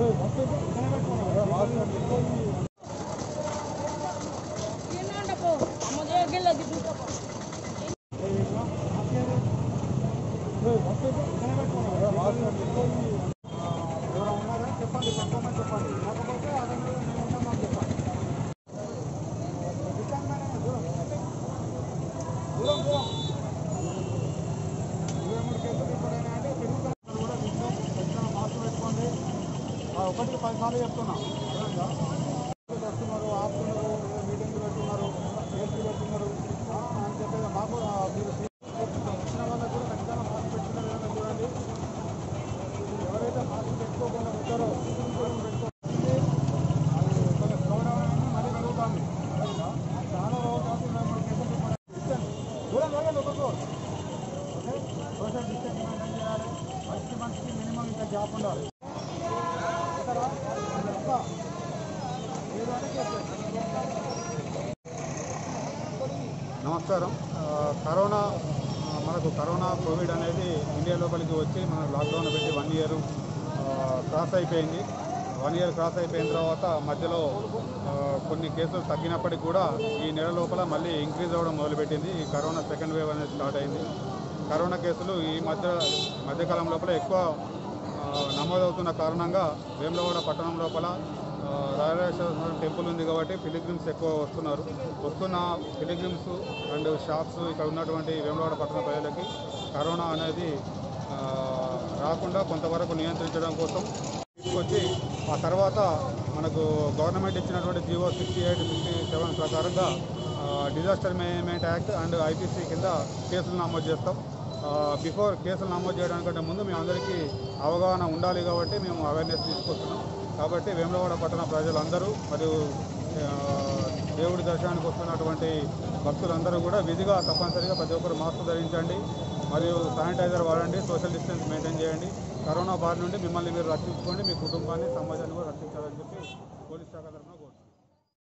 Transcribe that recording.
చెప్పండి చెప్పమని చెప్పండి లేకపోతే అదే మేము ఉంటామని చెప్పండి దూరం దూరం దూరం ఇరవై మూడు కేసులు ఇప్పుడైనా అంటే పెరుగుతారు కూడా విషయం ఖచ్చితంగా మాస్క్ పెట్టుకోండి ఆ ఒకటికి పది సార్లు చెప్తున్నా అర్థమైందా? వస్తున్నారు ఆపుతున్నారు ఏదో మీటింగ్లు పెట్టున్నారు కేసులు పెట్టున్నారు ఆ, అని చెప్పేది మాకు ఆ, మీరు వచ్చిన వాళ్ళకి కూడా ఖచ్చితంగా మాస్క్ పెట్టుకునే విధంగా చూడండి ఎవరైతే మాస్క్ పెట్టుకోకుండా ఉంటారో వాళ్ళు పెట్టుకోండి అది కొంచెం స్లో డౌన్ అయింది మళ్ళీ పెరుగుతుంది అర్థమైందా? చాలా రోజులు కాబట్టి ఇరవై మూడు కేసులు ఇప్పుడు దూరం జరగండి ఒక్కొక్క ఓకే సోషల్ డిస్టెన్స్ మెయింటైన్ చేయాలి మనిషికి మనిషికి మినిమం ఇంకా గ్యాప్ ఉండాలి ఇక్కడ తప్ప మీరు అంటే చేసేయండి. నమస్కారం ఆ, కరోనా ఆ, మనకు కరోనా కోవిడ్ అనేది ఇండియా లోపలికి వచ్చి మన లాక్డౌన్ పెట్టి వన్ ఇయర్ క్రాస్ అయిపోయింది వన్ ఇయర్ క్రాస్ అయిపోయిన తర్వాత మధ్యలో ఆ, కొన్ని కేసులు తగ్గినప్పటికీ కూడా ఈ నెల లోపల మళ్ళీ ఇంక్రీజ్ అవ్వడం మొదలుపెట్టింది ఈ కరోనా సెకండ్ వేవ్ అనేది స్టార్ట్ అయింది కరోనా కేసులు ఈ మధ్య మధ్యకాలం లోపల ఎక్కువ ఆ, నమోదవుతున్న కారణంగా వేములవాడ పట్టణం లోపల ఆ, రాజరాజేశ్వర టెంపుల్ ఉంది కాబట్టి పిలిగ్రిమ్స్ ఎక్కువ వస్తున్నారు వస్తున్న పిలిగ్రిమ్స్ అండ్ షాప్స్ ఇక్కడ ఉన్నటువంటి వేములవాడ పట్టణ ప్రజలకి కరోనా అనేది ఆ, రాకుండా కొంతవరకు నియంత్రించడం కోసం తీసుకొచ్చి ఆ తర్వాత మనకు గవర్నమెంట్ ఇచ్చినటువంటి GO sixty eight sixty seven ప్రకారంగా disaster management act and IPC కింద కేసులు నమోదు చేస్తాం బిఫోర్ కేసులు నమోదు చేయడానికంటే ముందు మేము అందరికీ అవగాహన ఉండాలి కాబట్టి మేము అవేర్నెస్ తీసుకొస్తున్నాం కాబట్టి వేములవాడ పట్టణ ప్రజలందరూ మరియు ఆ, దేవుడి దర్శనానికి వస్తున్నటువంటి భక్తులందరూ కూడా విధిగా తప్పనిసరిగా ప్రతి ఒక్కరు మాస్క్ ధరించండి మరియు శానిటైజర్ వాడండి సోషల్ డిస్టెన్స్ మెయింటైన్ చేయండి కరోనా బారి నుండి మిమ్మల్ని మీరు రక్షించుకోండి మీ కుటుంబాన్ని సమాజాన్ని కూడా రక్షించాలని చెప్పి పోలీస్ శాఖ తరఫున